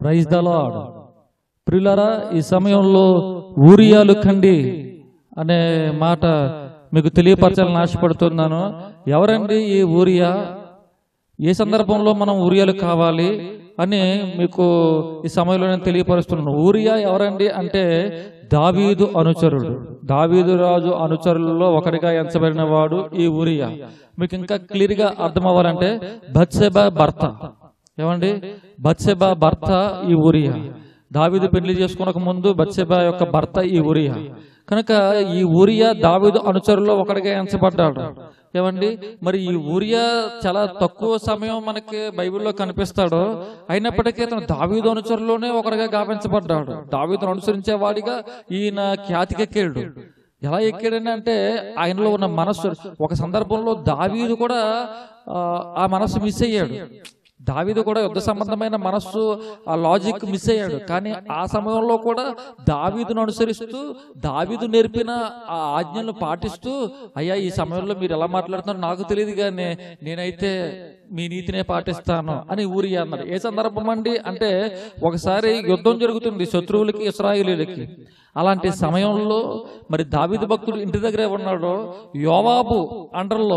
praise the lord ప్రియులారా ఈ సమయంలో ఊరియాలు కండి అనే మాట మీకు తెలియపరచాలని ఆశపడుతున్నాను ఎవరండి ఈ ఊరియా ఏ సందర్భంలో మనం ఊరియాలు కావాలి అని మీకు ఈ సమయంలో నేను తెలియపరుస్తున్నాను ఊరియా ఎవరండి అంటే దావీదు అనుచరుడు దావీదు రాజు అనుచరులలో ఒకటిగా ఎంచబడిన వాడు ఈ ఊరియా మీకు ఇంకా క్లియర్ గా అర్థం అవ్వాలంటే బత్సెబా భర్త ఏమండి బత్సెబా భర్త ఈ ఊరియా దావీదు పెళ్లి చేసుకునక ముందు బత్సెబా యొక్క భర్త ఈ ఊరియా కనుక ఈ ఊరియా దావీదు అనుచరుల్లో ఒకటిగా ఎంచబడ్డాడు ఏమండి మరి ఈ ఊరియా చాలా తక్కువ సమయం మనకి బైబిల్లో కనిపిస్తాడు అయినప్పటికీ అతను దావీదు అనుచరులోనే ఒకటిగా గావించబడ్డాడు దావీదును అనుసరించే వాడిగా ఈయన ఖ్యాతికెక్కాడు ఎలా ఎక్కాడని అంటే ఆయనలో ఉన్న మనస్సు ఒక సందర్భంలో దావీదు కూడా ఆ, ఆ మనస్సు మిస్ అయ్యాడు దావీదు కూడా యుద్ధ సంబంధమైన మనస్సు ఆ లాజిక్ మిస్ అయ్యాడు కానీ ఆ సమయంలో కూడా దావీదును అనుసరిస్తూ దావీదు నేర్పిన ఆ ఆజ్ఞలను పాటిస్తూ అయ్యా ఈ సమయంలో మీరు ఎలా మాట్లాడుతున్నారో నాకు తెలియదు కానీ నేనైతే మీ నీతినే పాటిస్తాను అని ఊరి అన్నాడు ఏ సందర్భం అండి అంటే ఒకసారి యుద్ధం జరుగుతుంది శత్రువులకి ఇస్రాయిలీలకి అలాంటి సమయంలో మరి దావీదు భక్తుడు ఇంటి దగ్గరే ఉన్నాడు యోవాబు అండర్లో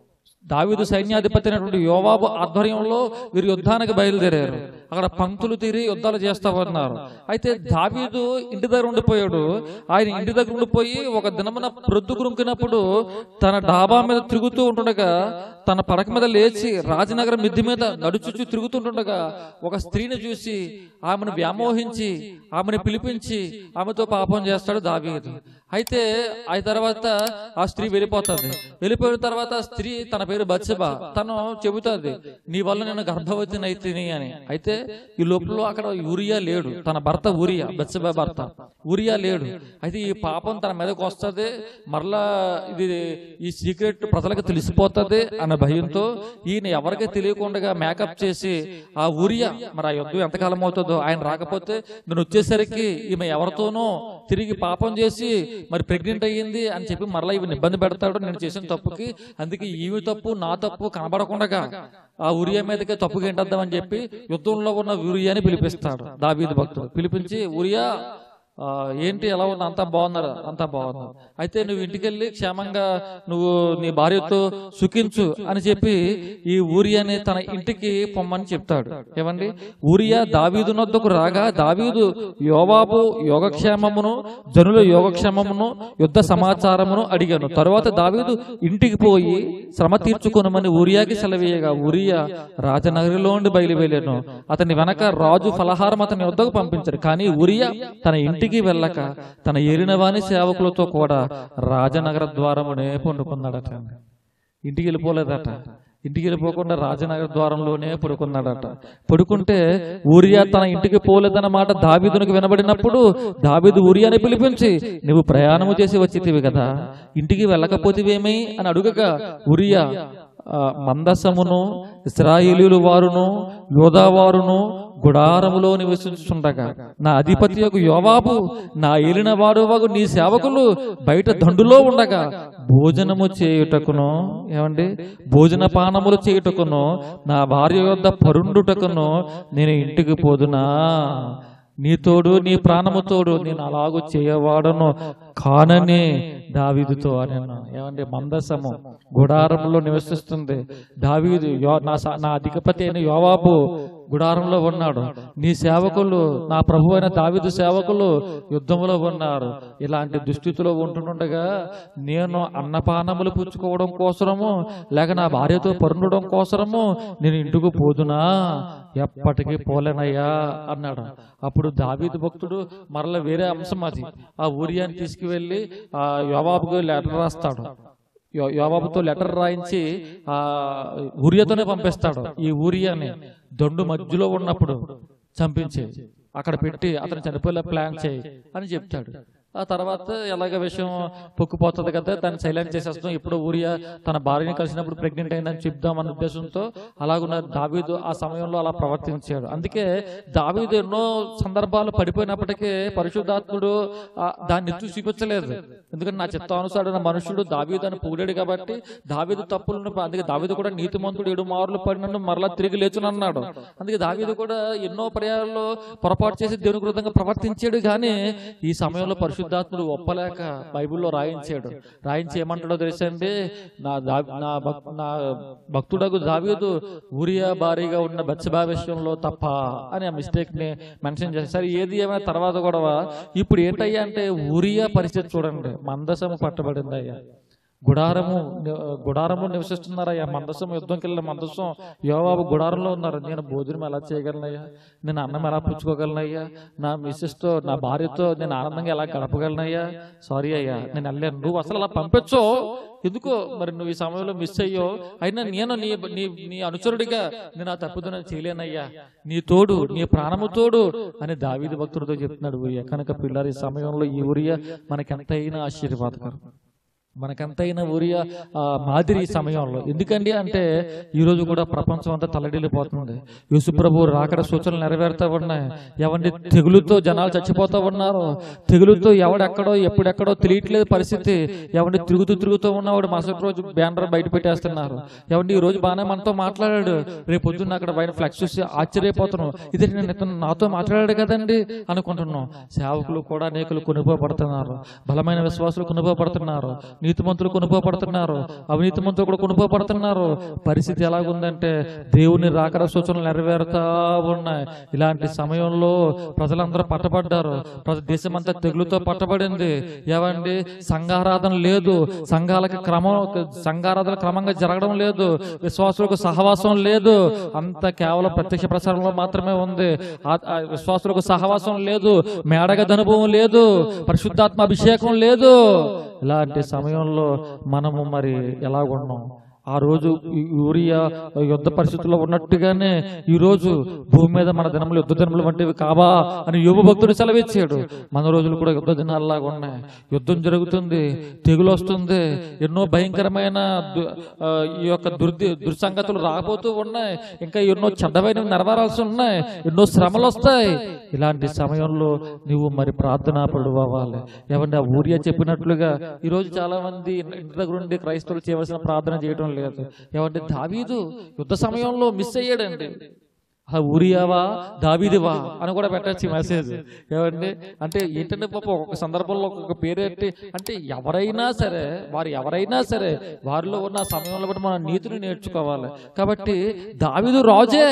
దావీదు సైన్యాధిపతి అయినటువంటి యోవాబు ఆధ్వర్యంలో వీరు యుద్ధానికి బయలుదేరారు అక్కడ పంక్తులు తీరి యుద్ధాలు చేస్తా ఉన్నారు అయితే దావీదు ఇంటి దగ్గర ఉండిపోయాడు ఆయన ఇంటి దగ్గర ఉండిపోయి ఒక దినమున ప్రొద్దు కురుంకినప్పుడు తన డాబా మీద తిరుగుతూ ఉంటుండగా తన పడక మీద లేచి రాజనగరం మిద్ది మీద నడుచుచు తిరుగుతుంటుండగా ఒక స్త్రీని చూసి ఆమెను వ్యామోహించి ఆమెను పిలిపించి ఆమెతో పాపం చేస్తాడు దావీదు అయితే ఆ తర్వాత ఆ స్త్రీ వెళ్ళిపోతుంది వెళ్ళిపోయిన తర్వాత ఆ స్త్రీ తన పేరు బత్సబా తను చెబుతుంది నీ వల్ల నేను గర్భవతిని అయితేని అని అయితే ఈ లోపల అక్కడ ఊరియా లేడు తన భర్త ఊరియా బత్సబా భర్త ఊరియా లేడు అయితే ఈ పాపం తన మీదకి వస్తుంది మరలా ఇది ఈ సీక్రెట్ ప్రజలకు తెలిసిపోతుంది అన్న భయంతో ఈయన ఎవరికి తెలియకుండా మేకప్ చేసి ఆ ఊరియా మరి ఆ యుద్ధం ఎంతకాలం అవుతుందో ఆయన రాకపోతే నేను వచ్చేసరికి ఈమె ఎవరితోనో తిరిగి పాపం చేసి మరి ప్రెగ్నెంట్ అయ్యింది అని చెప్పి మరలా ఈమెను ఇబ్బంది పెడతాడు నేను చేసిన తప్పుకి అందుకే ఈమె తప్పు నా తప్పు కనబడకుండా ఆ ఉరియా మీదకే తప్పుగా ఏంటద్దామని చెప్పి యుద్ధంలో ఉన్న ఉరియాని పిలిపిస్తాడు దావీదు భక్తుడు పిలిపించి ఉరియా ఆ, ఏంటి ఎలా ఉన్నా అంతా బాగున్నారు అంతా బాగున్నారు అయితే నువ్వు ఇంటికి వెళ్ళి క్షేమంగా నువ్వు నీ భార్యతో సుఖించు అని చెప్పి ఈ ఊరియాని తన ఇంటికి పొమ్మని చెప్తాడు ఏమండి ఊరియా దావీదు నొద్దకు రాగా దావీదు యోవాబు యోగక్షేమమును జనుల యోగక్షేమమును యుద్ధ సమాచారమును అడిగాను తరువాత దావీదు ఇంటికి పోయి శ్రమ తీర్చుకొనమని ఊరియాకి సెలవీయగా ఊరియా రాజనగరిలో నుండి బయలువెళ్ళాను అతని వెనక రాజు ఫలహారం అతని వద్దకు పంపించారు కానీ ఊరియా తన ఇంటికి వెళ్ళక తన ఏలినవాని సేవకులతో కూడా రాజనగర ద్వారమునే పండుకున్నాడట ఇంటికి వెళ్ళిపోలేదట ఇంటికి వెళ్ళిపోకుండా రాజనగర ద్వారంలోనే పడుకున్నాడట పడుకుంటే ఊరియా తన ఇంటికి పోలేదన్నమాట దావీదునికి వినబడినప్పుడు దావీదు ఊరియాని పిలిపించి నువ్వు ప్రయాణము చేసి వచ్చితివి కదా ఇంటికి వెళ్ళకపోతివేమి అని అడుగగా ఊరియా ఆ, మందసమును ఇస్రాయేలీలు వారును యోధావారును గుడారములో నివసించుండగా నా అధిపతి యొక్క యోవాబు నా ఏలిన వాడు వగు నీ సేవకులు బయట దండులో ఉండగా భోజనము చేయుటకును ఏమండి భోజన పానములు చేయుటకును నా భార్య యొద్ద పరుండుటకును నేను ఇంటికి పోదునా నీ తోడు నీ ప్రాణము తోడు నేను అలాగూ చేయవాడను కానని దావీదుతో అని అన్నాను ఏమండి మందసము గుడారంలో నివసిస్తుంది దావీదు యో- నా స- నా అధిపతి అయిన యోవాబు గుడారంలో ఉన్నాడు నీ సేవకులు నా ప్రభు అయిన దావీదు సేవకులు యుద్ధంలో ఉన్నారు ఇలాంటి దుస్థితిలో ఉంటుండగా నేను అన్నపానములు పుచ్చుకోవడం కోసరము లేక నా భార్యతో పరుండడం కోసరము నేను ఇంటికి పోదునా ఎప్పటికీ పోలేనయ్యా అన్నాడు అప్పుడు దావీదు భక్తుడు మరల వేరే అంశం అది ఆ ఊరియాని తీసుకువెళ్ళి ఆ యోవాబుకు లెటర్ రాస్తాడు యో- యోవాబుతో లెటర్ రాయించి ఆ ఊరియాతోనే పంపిస్తాడు ఈ ఊరియాని దొండు మధ్యలో ఉన్నప్పుడు చంపించే అక్కడ పెట్టి అతను చనిపోయేలా ప్లాన్ చేయి అని చెప్తాడు ఆ తర్వాత ఎలాగ విషయం పొక్కుపోతుంది కదా దాన్ని సైలెంట్ చేసేస్తాం ఇప్పుడు ఊరియా తన భార్యని కలిసినప్పుడు ప్రెగ్నెంట్ అయిందని చెప్దామన్న ఉద్దేశంతో అలాగున్న దావీదు ఆ సమయంలో అలా ప్రవర్తించాడు అందుకే దావీదు ఎన్నో సందర్భాలు పడిపోయినప్పటికీ పరిశుద్ధాత్ముడు ఆ దాన్ని ఎత్తు చూపించలేదు ఎందుకంటే నా చిత్తానుసారైన మనుషుడు దావీదు అని పొగిడాడు కాబట్టి దావీదు తప్పులను అందుకే దావీదు కూడా నీతిమంతుడు ఏడు మారులు పడినట్టు మరలా తిరిగి లేచునన్నాడు అందుకే దావీదు కూడా ఎన్నో పర్యాలలో పొరపాటు చేసి దేవుని విరుద్ధంగా ప్రవర్తించాడు కానీ ఈ సమయంలో పరిశుద్ధాత్ముడు ఒప్పలేక బైబిల్లో రాయించాడు రాయించి ఏమంటాడో తెలుసండి నా దా- నా భక్- నా భక్తుడకు దావీదు ఊరియా భారీగా ఉన్న బచ్చబా విషయంలో తప్ప అని ఆ మిస్టేక్ ని మెన్షన్ చేశారు సరే ఏది ఏమైనా తర్వాత గొడవ ఇప్పుడు ఏంటయ్యా అంటే ఊరియా పరిస్థితి చూడండి మందసము పట్టబడింది అయ్యా గుడారము ని- గుడారము నివసిస్తున్నారయ్యా మందసం యుద్ధంకి వెళ్ళిన మందసం యోవాబు గుడారంలో ఉన్నారు నేను భోజనం ఎలా చేయగలనయ్యా నేను అన్నం ఎలా పుచ్చుకోగలనయ్యా నా మిస్సెస్ తో నా భార్యతో నేను ఆనందంగా ఎలా గడపగలనయ్యా సారీ అయ్యా నేను వెళ్ళాను నువ్వు అసలు అలా పంపించో ఎందుకో మరి నువ్వు ఈ సమయంలో మిస్ అయ్యో అయినా నేను నీ నీ నీ అనుచరుడిగా నేను ఆ తప్పుదనం చేయలేనయ్యా నీ తోడు నీ ప్రాణము తోడు అని దావీదు భక్తుడితో చెప్తున్నాడు ఊరియా కనుక పిల్లలు ఈ సమయంలో ఈ ఊరియా మనకెంతైనా ఆశీర్వాదకరం మనకంతైన ఊరియా ఆ, మాదిరి ఈ సమయంలో ఎందుకండి అంటే ఈ రోజు కూడా ప్రపంచం అంతా తల్లడిల్లిపోతుంది యేసుప్రభు రాకడ సూచనలు నెరవేరుతా ఉన్నాయి ఎవండి తెగులుతో జనాలు చచ్చిపోతా ఉన్నారు తెగులుతో ఎవడెక్కడో ఎప్పుడెక్కడో తెలియట్లేదు పరిస్థితి ఎవండి తిరుగుతూ తిరుగుతూ ఉన్నవాడు మరుసటి రోజు బ్యానర్ బయట పెట్టేస్తున్నారు ఎవండి ఈ రోజు బాగానే మనతో మాట్లాడాడు రేపు పొద్దున్న అక్కడ బయట ఫ్లెక్స్ చూసి ఆశ్చర్యపోతున్నాం ఇది నేను ఇతను నాతో మాట్లాడాడు కదండి అనుకుంటున్నాం సేవకులు కూడా అనేకులు కొనుక్కోబడుతున్నారు బలమైన విశ్వాసులు కొనుక్కోబడుతున్నారు నీతిమంతులు కొనుక్కోబడుతున్నారు అవినీతిమంతులు కూడా కొనుక్కోబడుతున్నారు పరిస్థితి ఎలాగుందంటే దేవుని రాకడ సూచనలు నెరవేరుతా ఉన్నాయి ఇలాంటి సమయంలో ప్రజలందరూ పట్టబడ్డారు ప్రతి దేశం అంతా తెగులుతో పట్టబడింది ఏమండి సంఘారాధన లేదు సంఘాలకి క్రమం సంఘారాధన క్రమంగా జరగడం లేదు విశ్వాసులకు సహవాసం లేదు అంత కేవలం ప్రత్యక్ష ప్రసారంలో మాత్రమే ఉంది ఆ- ఆ విశ్వాసులకు సహవాసం లేదు మేడగద అనుభవం లేదు పరిశుద్ధాత్మ అభిషేకం లేదు ఇలాంటి సమయంలో మనము మరి ఎలాగున్నాం ఆ రోజు ఈ యూరియా యుద్ధ పరిస్థితుల్లో ఉన్నట్టుగానే ఈ రోజు భూమి మీద మన దినములు యుద్ధ దినములు వంటివి కావా అని యువ భక్తుడు సెలవిచ్చాడు మన రోజులు కూడా యుద్ధ దినాల్లాగా ఉన్నాయి యుద్ధం జరుగుతుంది తెగులు వస్తుంది ఎన్నో భయంకరమైన దు- ఆ, ఈ యొక్క దుర్ది దుర్సంగతులు రాబోతూ ఉన్నాయి ఇంకా ఎన్నో చెడ్డమైనవి నెరవేరాల్సి ఉన్నాయి ఎన్నో శ్రమలు వస్తాయి ఇలాంటి సమయంలో నువ్వు మరి ప్రార్థనా పడు అవ్వాలి ఏమంటే ఆ ఊరియా చెప్పినట్లుగా ఈ రోజు చాలా మంది ఇంటి దగ్గర ఉండి క్రైస్తవులు చేయవలసిన ప్రార్థన చేయడం లేదు ఏమంటే దావీదు యుద్ధ సమయంలో మిస్ అయ్యాడండి ఆ ఊరియావా దావీదివా అని కూడా పెట్టచ్చు మెసేజ్ ఏమండి అంటే ఏంటంటే పాప ఒక సందర్భంలో ఒక్కొక్క పేరు ఎట్టి అంటే ఎవరైనా సరే వారు ఎవరైనా సరే వారిలో ఉన్న సమయంలో బట్టి మనం నీతిని నేర్చుకోవాలి కాబట్టి దావీదు రాజే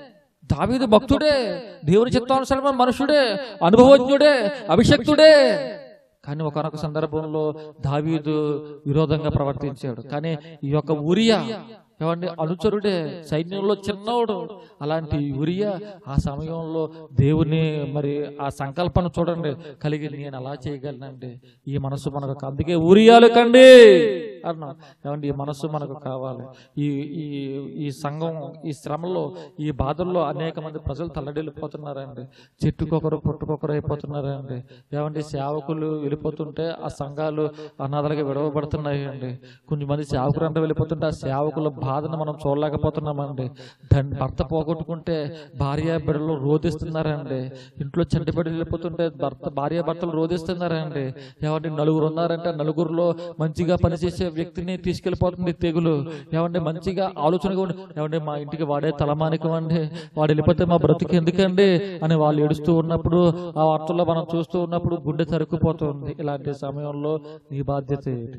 దావీదు భక్తుడే దేవుని చిత్తానుసరమైన మనుషుడే అనుభవజ్ఞుడే అభిషక్తుడే కానీ ఒకనొక సందర్భంలో దావీదు విరోధంగా ప్రవర్తించాడు కానీ ఈ యొక్క ఉరియా ఏమండి అనుచరుడే సైన్యంలో చిన్నవాడు అలాంటి ఉరియా ఆ సమయంలో దేవుని మరి ఆ సంకల్పన చూడండి కలిగి నేను అలా చేయగలనండి ఈ మనసు మనకు కా- అందుకే ఉరియాలు కండి అన్నాం ఏమండి ఈ మనసు మనకు కావాలి ఈ ఈ ఈ సంఘం ఈ శ్రమలో ఈ బాధల్లో అనేక మంది ప్రజలు తల్లడిల్లిపోతున్నారండి చెట్టుకొకరు పుట్టుకొకరు అయిపోతున్నారండి ఏమండి సేవకులు వెళ్ళిపోతుంటే ఆ సంఘాలు అనాథలుగా విడవబడుతున్నాయి అండి కొంచెం మంది సేవకులు అంటే వెళ్ళిపోతుంటే ఆ సేవకుల బాధను మనం చూడలేకపోతున్నామండి దాన్ని భర్త పోగొట్టుకుంటే భార్య బిడ్డలు రోధిస్తున్నారండి ఇంట్లో చెడ్డబడి వెళ్ళిపోతుంటే భర్త భార్య భర్తలు రోధిస్తున్నారండి ఏమంటే నలుగురు ఉన్నారంటే ఆ నలుగురిలో మంచిగా పనిచేసే వ్యక్తిని తీసుకెళ్లిపోతుంది తెగులు ఏమంటే మంచిగా ఆలోచనగా ఉండి ఏమంటే మా ఇంటికి వాడే తలమానికం అండి వాడు వెళ్ళిపోతే మా బ్రతుకు ఎందుకండి అని వాళ్ళు ఏడుస్తూ ఉన్నప్పుడు ఆ వార్తల్లో మనం చూస్తూ ఉన్నప్పుడు గుండె తరుక్కుపోతుంది ఇలాంటి సమయంలో నీ బాధ్యత ఏంటి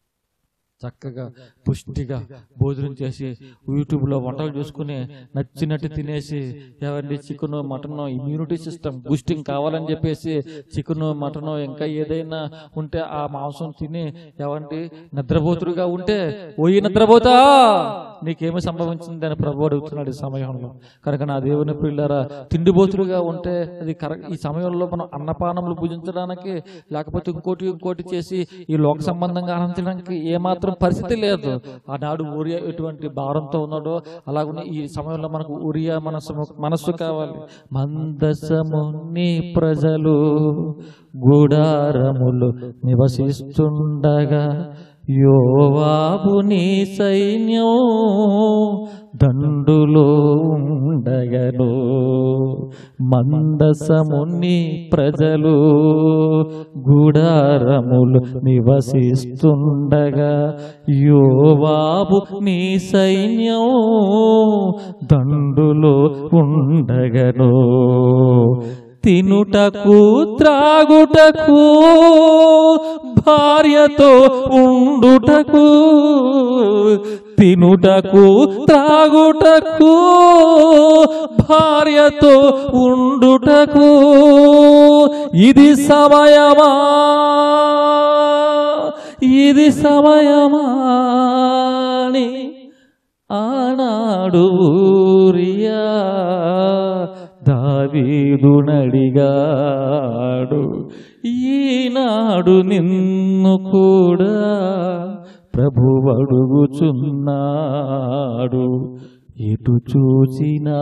చక్కగా పుష్టిగా భోజనం చేసి యూట్యూబ్లో వంటలు చూసుకుని నచ్చినట్టు తినేసి ఏమండి chicken mutton immunity system boosting కావాలని చెప్పేసి చికెన్ మటన్ ఇంకా ఏదైనా ఉంటే ఆ మాంసం తిని ఏమండి నిద్రపోతుడుగా ఉంటే ఓయి నిద్రపోతా నీకేమి సంభవించింది అని ప్రభు అడుగుతున్నాడు ఈ సమయంలో కనుక నా దేవుని పిల్లరా తిండిబోతులుగా ఉంటే అది కరెక్ట్ ఈ సమయంలో మనం అన్నపానములు పూజించడానికి లేకపోతే ఇంకోటి ఇంకోటి చేసి ఈ లోక సంబంధంగా ఆనందించడానికి ఏమాత్రం పరిస్థితి లేదు ఆనాడు ఊరియా ఎటువంటి భారంతో ఉన్నాడో అలాగనే ఈ సమయంలో మనకు ఊరియా మనసు మనస్సు కావాలి మందసముని ప్రజలు గుడారములు నివసిస్తుండగా యోవాబు నీ సైన్యం దండులో ఉండగను మందసముని ప్రజలు గుడారములు నివసిస్తుండగా యోవాబు నీ సైన్యం దండులో ఉండగను తినుటకు త్రాగుటకు భార్యతో ఉండుటకు తినుటకు త్రాగుటకు భార్యతో ఉండుటకు ఇది సమయమా ఇది సమయమా అని ఆనాడు ఊరియా దావీదునడిగాడు ఈనాడు నిన్ను కూడా ప్రభు అడుగుచున్నాడు ఎటు చూచినా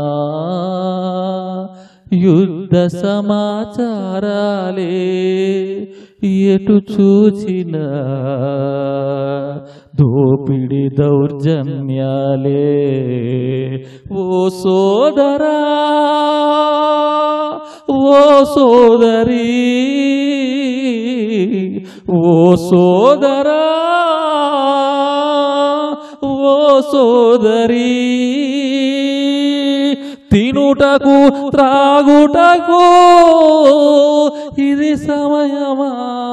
యుద్ధ సమాచారాలే ఎటు చూచినా దోపిడి దౌర్జన్యాలే ఓ సోదరా ఓ సోదరి ఓ సోదరా ఓ సోదరి తినుటకు త్రాగుటకు ఇది సమయమా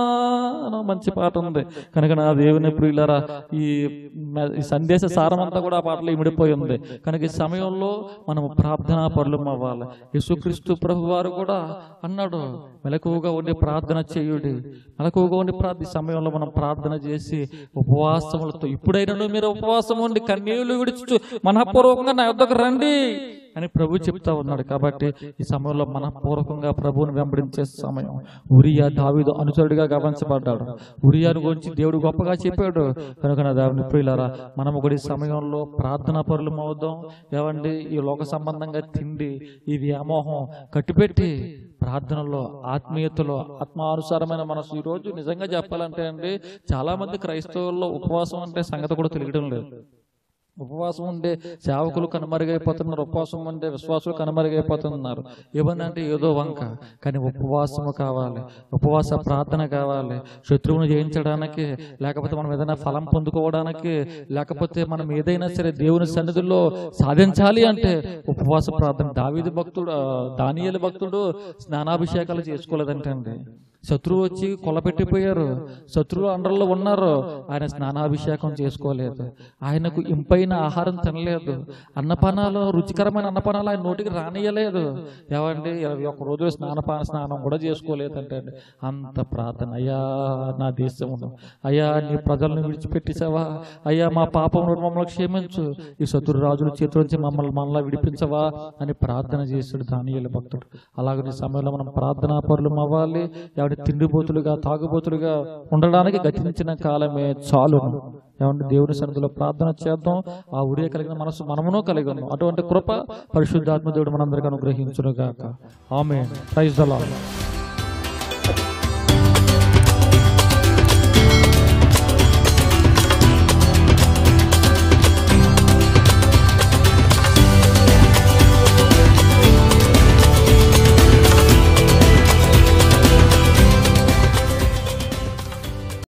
అనో మంచి పాట ఉంది కనుక నా దేవుని ప్రియులరా ఈ మ- ఈ సందేశ సారం అంతా కూడా ఆ పాటలో ఇమిడిపోయి ఉంది కనుక ఈ సమయంలో మనం ప్రార్థనా పరులు అవ్వాలి యేసుక్రీస్తు ప్రభు వారు కూడా అన్నాడు మెలకువగా ఉండి ప్రార్థన చేయుడి మెలకువగా ఉండి ప్రార్థన ఈ సమయంలో మనం ప్రార్థన చేసి ఉపవాసములతో ఇప్పుడైనా మీరు ఉపవాసం ఉండి కన్నీళ్లు విడుచు మనఃపూర్వకంగా నా యొద్దకు రండి అని ప్రభు చెప్తా ఉన్నాడు కాబట్టి ఈ సమయంలో మనపూర్వకంగా ప్రభువుని వెంబడించే సమయం ఉరియా దావీదు అనుచరుడిగా గమనించబడ్డాడు ఉరియాను గురించి దేవుడు గొప్పగా చెప్పాడు కనుక నా దేవుని ప్రియులారా మనము కూడా ఈ సమయంలో ప్రార్థనా పరులు అవుదాం ఏమండి ఈ లోక సంబంధంగా తిండి ఈ వ్యామోహం కట్టిపెట్టి ప్రార్థనలో ఆత్మీయతలో ఆత్మానుసారమైన మనసు ఈ రోజు నిజంగా చెప్పాలంటే అండి చాలా మంది క్రైస్తవుల్లో ఉపవాసం అంటే సంగతి కూడా తెలియడం లేదు ఉపవాసం ఉండే సేవకులు కనుమరుగైపోతున్నారు ఉపవాసం ఉండే విశ్వాసులు కనుమరుగైపోతున్నారు ఏమన్నంటే ఏదో వంక కానీ ఉపవాసము కావాలి ఉపవాస ప్రార్థన కావాలి శత్రువును జయించడానికి లేకపోతే మనం ఏదైనా ఫలం పొందుకోవడానికి లేకపోతే మనం ఏదైనా సరే దేవుని సన్నిధుల్లో సాధించాలి అంటే ఉపవాస ప్రార్థన దావీది భక్తుడు ఆ, దానియేలు భక్తుడు స్నానాభిషేకాలు చేసుకోలేదంటే అండి శత్రువు వచ్చి కొలపెట్టిపోయారు శత్రువులు అండర్లో ఉన్నారు ఆయన స్నానాభిషేకం చేసుకోలేదు ఆయనకు ఇంపైన ఆహారం తినలేదు అన్నపానాలు రుచికరమైన అన్నపానాలు ఆయన నోటికి రానియలేదు ఏమండి ఇరవై ఒక్క రోజు స్నానపాన స్నానం కూడా చేసుకోలేదంటే అండి అంత ప్రార్థన అయ్యా నా దేశమును అయ్యా నీ ప్రజలను విడిచిపెట్టేసావా అయ్యా మా పాపం మమ్మల్ని క్షమించు ఈ శత్రు రాజుల చేతుల నుంచి మమ్మల్ని మనలా విడిపించవా అని ప్రార్థన చేశాడు దానియేలు భక్తుడు అలాగే ఈ సమయంలో మనం ప్రార్థనా పరులు అవ్వాలి ఎవరి తిండిపోతులుగా తాగుబోతులుగా ఉండడానికి గతించిన కాలమే చాలును ఏమంటే దేవుని సన్నిధిలో ప్రార్థన చేద్దాం ఆ ఉడియ కలిగిన మనసు మనమును కలిగి ఉన్నాం అటువంటి కృప పరిశుద్ధాత్మ దేవుడు మనందరికీ అనుగ్రహించును గాక ఆమె ప్రైజ్ ద లార్డ్